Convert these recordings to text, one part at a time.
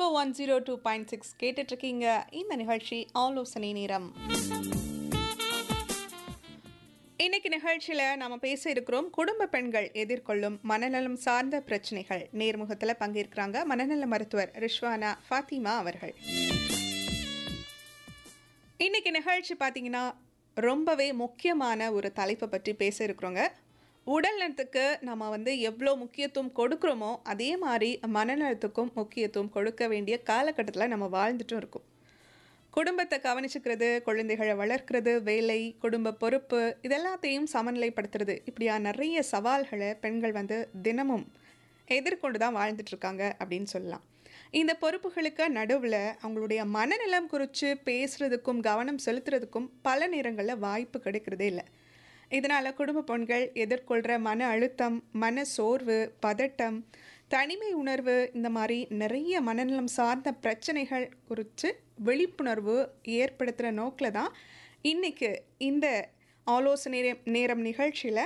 rainbow one zero two point six கேட்டுட்ருக்கீங்க இந்த நிகழ்ச்சி ஆலோசனை நேரம் இன்னைக்கு நிகழ்ச்சியில் நாம பேச இருக்கிறோம் குடும்ப பெண்கள் எதிர்கொள்ளும் மனநலம் சார்ந்த பிரச்சனைகள் நேர்முகத்தில் பங்கேற்கிறாங்க மனநல மருத்துவர் ரிஷ்வானா ஃபாத்திமா அவர்கள் இன்னைக்கு நிகழ்ச்சி பார்த்தீங்கன்னா ரொம்பவே முக்கியமான ஒரு தலைப்பை பற்றி பேச இருக்கிறோங்க உடல் நலத்துக்கு நம்ம வந்து எவ்வளோ முக்கியத்துவம் கொடுக்குறோமோ அதே மாதிரி மனநலத்துக்கும் முக்கியத்துவம் கொடுக்க வேண்டிய காலகட்டத்தில் நம்ம வாழ்ந்துட்டும் இருக்கோம் குடும்பத்தை கவனிச்சுக்கிறது குழந்தைகளை வளர்க்கிறது வேலை குடும்ப பொறுப்பு இதெல்லாத்தையும் சமநிலைப்படுத்துறது இப்படியா நிறைய சவால்களை பெண்கள் வந்து தினமும் எதிர்கொண்டு தான் வாழ்ந்துட்டு இருக்காங்க அப்படின்னு சொல்லலாம் இந்த பொறுப்புகளுக்கு நடுவில் அவங்களுடைய மனநலம் குறித்து பேசுகிறதுக்கும் கவனம் செலுத்துறதுக்கும் பல நேரங்களில் வாய்ப்பு கிடைக்கிறதே இல்லை இதனால் குடும்ப பெண்கள் எதிர்கொள்கிற மன அழுத்தம் மன சோர்வு பதட்டம் தனிமை உணர்வு இந்த மாதிரி நிறைய மனநலம் சார்ந்த பிரச்சனைகள் குறித்து விழிப்புணர்வு ஏற்படுத்துகிற நோக்கில் தான் இன்றைக்கு இந்த ஆலோசனை நேரம் நேரம் நிகழ்ச்சியில்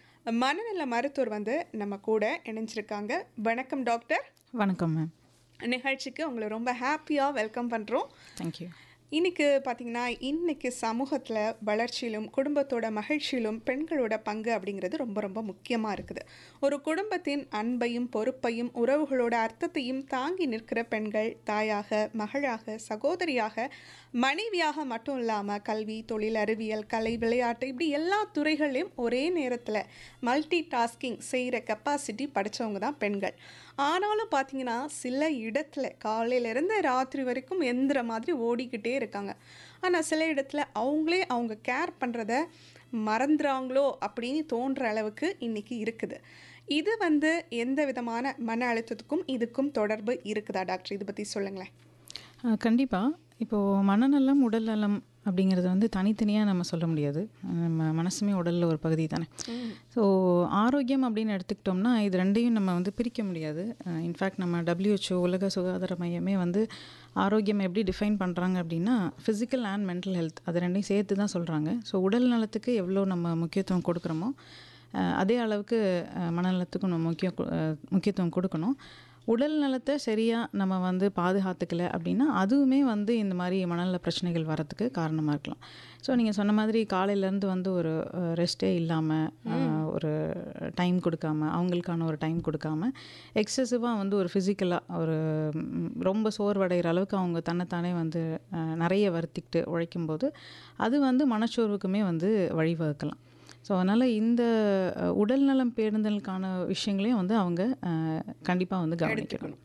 மனநல மருத்துவர் வந்து நம்ம கூட இணைஞ்சிருக்காங்க வணக்கம் டாக்டர் வணக்கம் மேம் நிகழ்ச்சிக்கு உங்களை ரொம்ப ஹாப்பியாக வெல்கம் பண்ணுறோம் தேங்க்யூ இன்னைக்கு பார்த்தீங்கன்னா இன்னைக்கு சமூகத்தில் வளர்ச்சியிலும் குடும்பத்தோட மகிழ்ச்சியிலும் பெண்களோட பங்கு அப்படிங்கிறது ரொம்ப ரொம்ப முக்கியமாக இருக்குது ஒரு குடும்பத்தின் அன்பையும் பொறுப்பையும் உறவுகளோட அர்த்தத்தையும் தாங்கி நிற்கிற பெண்கள் தாயாக மகளாக சகோதரியாக மனைவியாக மட்டும் இல்லாமல் கல்வி தொழில் அறிவியல் கலை விளையாட்டு இப்படி எல்லா துறைகளையும் ஒரே நேரத்தில் மல்டி டாஸ்கிங் செய்கிற கெப்பாசிட்டி படித்தவங்க தான் பெண்கள் ஆனாலும் பார்த்தீங்கன்னா சில இடத்துல காலையிலேருந்து ராத்திரி வரைக்கும் எந்திர மாதிரி ஓடிக்கிட்டே இருக்காங்க ஆனால் சில இடத்துல அவங்களே அவங்க கேர் பண்ணுறத மறந்துறாங்களோ அப்படின்னு தோன்ற அளவுக்கு இன்றைக்கி இருக்குது இது வந்து எந்த விதமான மன அழுத்தத்துக்கும் இதுக்கும் தொடர்பு இருக்குதா டாக்டர் இதை பற்றி சொல்லுங்களேன் கண்டிப்பாக இப்போது மனநலம் உடல் நலம் அப்படிங்கிறது வந்து தனித்தனியாக நம்ம சொல்ல முடியாது நம்ம மனசுமே உடலில் ஒரு பகுதி தானே ஸோ ஆரோக்கியம் அப்படின்னு எடுத்துக்கிட்டோம்னா இது ரெண்டையும் நம்ம வந்து பிரிக்க முடியாது இன்ஃபேக்ட் நம்ம டபிள்யூஹெச்ஓ உலக சுகாதார மையமே வந்து ஆரோக்கியம் எப்படி டிஃபைன் பண்ணுறாங்க அப்படின்னா ஃபிசிக்கல் அண்ட் மென்டல் ஹெல்த் அது ரெண்டையும் சேர்த்து தான் சொல்கிறாங்க ஸோ உடல் நலத்துக்கு எவ்வளோ நம்ம முக்கியத்துவம் கொடுக்குறோமோ அதே அளவுக்கு மனநலத்துக்கும் நம்ம முக்கிய முக்கியத்துவம் கொடுக்கணும் உடல் நலத்தை சரியாக நம்ம வந்து பாதுகாத்துக்கல அப்படின்னா அதுவுமே வந்து இந்த மாதிரி மனநல பிரச்சனைகள் வரத்துக்கு காரணமாக இருக்கலாம் ஸோ நீங்கள் சொன்ன மாதிரி காலையிலேருந்து வந்து ஒரு ரெஸ்ட்டே இல்லாமல் ஒரு டைம் கொடுக்காம அவங்களுக்கான ஒரு டைம் கொடுக்காம எக்ஸசிவாக வந்து ஒரு ஃபிசிக்கலாக ஒரு ரொம்ப சோர்வடைகிற அளவுக்கு அவங்க தன்னைத்தானே வந்து நிறைய வருத்திக்கிட்டு உழைக்கும்போது அது வந்து மனச்சோர்வுக்குமே வந்து வழிவகுக்கலாம் ஸோ அதனால் இந்த உடல் நலம் பேருந்தலுக்கான விஷயங்களையும் வந்து அவங்க கண்டிப்பாக வந்து கவனிக்கணும்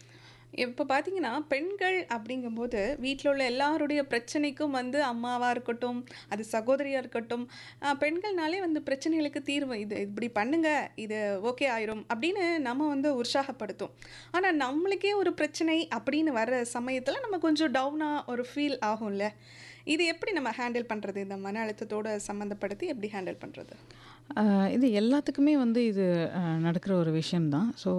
இப்போ பார்த்தீங்கன்னா பெண்கள் அப்படிங்கும்போது வீட்டில் உள்ள எல்லாருடைய பிரச்சனைக்கும் வந்து அம்மாவாக இருக்கட்டும் அது சகோதரியாக இருக்கட்டும் பெண்கள்னாலே வந்து பிரச்சனைகளுக்கு தீர்வு இது இப்படி பண்ணுங்க இது ஓகே ஆயிரும் அப்படின்னு நம்ம வந்து உற்சாகப்படுத்தும் ஆனால் நம்மளுக்கே ஒரு பிரச்சனை அப்படின்னு வர்ற சமயத்தில் நம்ம கொஞ்சம் டவுனாக ஒரு ஃபீல் ஆகும்ல இது எப்படி நம்ம ஹேண்டில் பண்ணுறது இந்த மன அழுத்தத்தோடு சம்மந்தப்படுத்தி எப்படி ஹேண்டில் பண்ணுறது இது எல்லாத்துக்குமே வந்து இது நடக்கிற ஒரு விஷயம்தான் ஸோ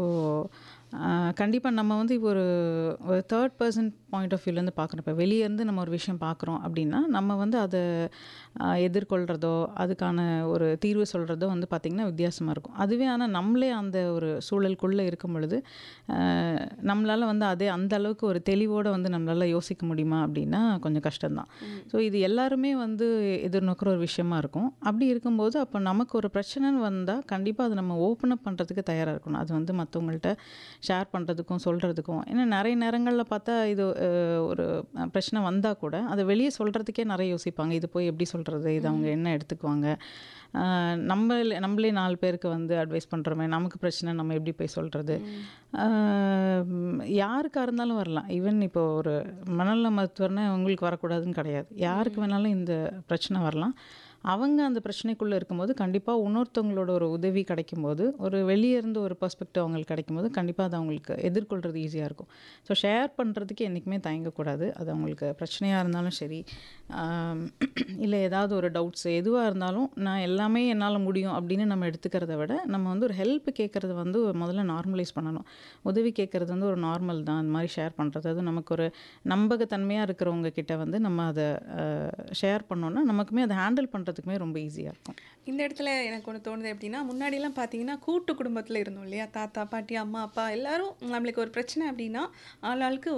கண்டிப்பாக நம்ம வந்து இப்போ ஒரு ஒரு தேர்ட் பர்சன் பாயிண்ட் ஆஃப் வியூலேருந்து பார்க்குறோம் இப்போ வெளியேருந்து நம்ம ஒரு விஷயம் பார்க்குறோம் அப்படின்னா நம்ம வந்து அதை எதிர்கொள்கிறதோ அதுக்கான ஒரு தீர்வு சொல்கிறதோ வந்து பார்த்திங்கன்னா வித்தியாசமாக இருக்கும் அதுவே ஆனால் நம்மளே அந்த ஒரு சூழலுக்குள்ளே இருக்கும் பொழுது நம்மளால் வந்து அதே அந்த அளவுக்கு ஒரு தெளிவோடு வந்து நம்மளால் யோசிக்க முடியுமா அப்படின்னா கொஞ்சம் கஷ்டம்தான் ஸோ இது எல்லாருமே வந்து எதிர்நோக்கிற ஒரு விஷயமா இருக்கும் அப்படி இருக்கும்போது அப்போ நமக்கு ஒரு பிரச்சனைன்னு வந்தால் கண்டிப்பாக அதை நம்ம ஓப்பன் அப் பண்ணுறதுக்கு தயாராக இருக்கணும் அது வந்து மற்றவங்கள்ட்ட ஷேர் பண்ணுறதுக்கும் சொல்கிறதுக்கும் ஏன்னா நிறைய நேரங்களில் பார்த்தா இது ஒரு பிரச்சனை வந்தால் கூட அதை வெளியே சொல்கிறதுக்கே நிறைய யோசிப்பாங்க இது போய் எப்படி சொல்கிறது இது அவங்க என்ன எடுத்துக்குவாங்க நம்ம நம்மளே நாலு பேருக்கு வந்து அட்வைஸ் பண்ணுறோமே நமக்கு பிரச்சனை நம்ம எப்படி போய் சொல்கிறது யாருக்காக இருந்தாலும் வரலாம் ஈவன் இப்போ ஒரு மனநல மருத்துவர்னா உங்களுக்கு வரக்கூடாதுன்னு கிடையாது யாருக்கு வேணாலும் இந்த பிரச்சனை வரலாம் அவங்க அந்த பிரச்சனைக்குள்ளே இருக்கும்போது கண்டிப்பாக இன்னொருத்தவங்களோட ஒரு உதவி கிடைக்கும்போது ஒரு வெளியே இருந்து ஒரு பர்ஸ்பெக்டிவ் அவங்களுக்கு கிடைக்கும்போது கண்டிப்பாக அது அவங்களுக்கு எதிர்கொள்கிறது ஈஸியாக இருக்கும் ஸோ ஷேர் பண்ணுறதுக்கு என்றைக்குமே தயங்கக்கூடாது அது அவங்களுக்கு பிரச்சனையாக இருந்தாலும் சரி இல்லை ஏதாவது ஒரு டவுட்ஸ் எதுவாக இருந்தாலும் நான் எல்லாமே என்னால் முடியும் அப்படின்னு நம்ம எடுத்துக்கிறத விட நம்ம வந்து ஒரு ஹெல்ப் கேட்குறது வந்து முதல்ல நார்மலைஸ் பண்ணணும் உதவி கேட்குறது வந்து ஒரு நார்மல் தான் அந்த மாதிரி ஷேர் பண்ணுறது அது நமக்கு ஒரு நம்பகத்தன்மையாக இருக்கிறவங்க கிட்ட வந்து நம்ம அதை ஷேர் பண்ணோன்னா நமக்குமே அதை ஹேண்டில் பண்ணுறது பண்ணுறதுக்குமே ரொம்ப ஈஸியாக இருக்கும் இந்த இடத்துல எனக்கு ஒன்று தோணுது எப்படின்னா முன்னாடிலாம் பார்த்தீங்கன்னா கூட்டு குடும்பத்தில் இருந்தோம் இல்லையா தாத்தா பாட்டி அம்மா அப்பா எல்லாரும் நம்மளுக்கு ஒரு பிரச்சனை அப்படின்னா ஆளாளுக்கு